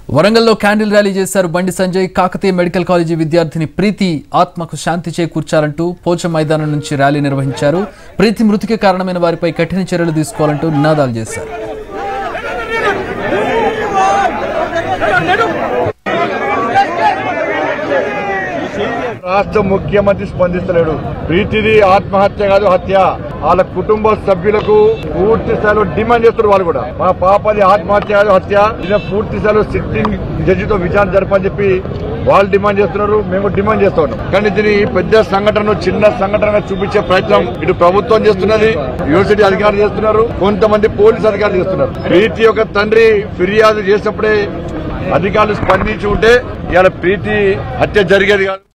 వరంగల్లో candle rally చేశారు బండి సంజయ్ కాకతీయ మెడికల్ కాలేజీ విద్యార్థిని ప్రీతి ఆత్మకు శాంతి చేకూర్చాలంటూ పోచ మైదానం నుంచి ర్యాలీ నిర్వహించారు ప్రీతి మృతికి కారణమైన వారిపై కఠిన చర్యలు తీసుకోవాలంటూ నినాదాలు చేశారు రాష్ట్ర ముఖ్యమంత్రి స్పందిస్తలేడు ప్రీతిది ఆత్మహత్య కాదు హత్య వాళ్ళ కుటుంబ సభ్యులకు పూర్తి స్థాయిలో డిమాండ్ చేస్తున్నారు వాళ్ళు కూడా మా పాపది ఆత్మహత్య కాదు హత్య ఇది పూర్తి స్థాయిలో సిట్టింగ్ జడ్జితో విచారణ జరపని చెప్పి వాళ్ళు డిమాండ్ చేస్తున్నారు మేము కూడా డిమాండ్ చేస్తా ఉన్నాం కానీ దీని పెద్ద సంఘటనను చిన్న సంఘటనగా చూపించే ప్రయత్నం ఇటు ప్రభుత్వం చేస్తున్నది యూనివర్సిటీ అధికారులు చేస్తున్నారు కొంతమంది పోలీస్ అధికారులు చేస్తున్నారు ప్రీతి యొక్క తండ్రి ఫిర్యాదు చేసినప్పుడే అధికారులు స్పందించి ఉంటే ఇవాళ ప్రీతి హత్య జరిగేది కాదు